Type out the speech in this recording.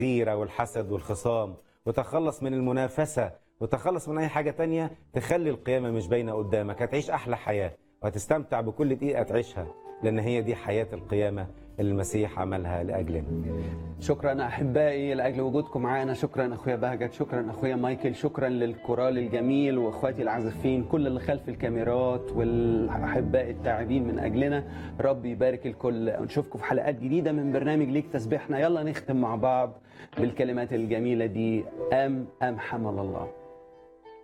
الغيرة والحسد والخصام وتخلص من المنافسة وتخلص من أي حاجة تانية تخلي القيامة مش باينة قدامك هتعيش أحلى حياة وهتستمتع بكل دقيقة تعيشها لأن هي دي حياة القيامة اللي المسيح عملها لأجلنا شكرا احبائي لاجل وجودكم معانا شكرا اخويا بهجت شكرا اخويا مايكل شكرا للكورال الجميل واخواتي العازفين كل اللي خلف الكاميرات والاحباء التاعبين من اجلنا رب يبارك الكل ونشوفكم في حلقات جديده من برنامج ليك تسبيحنا يلا نختم مع بعض بالكلمات الجميله دي ام ام حمل الله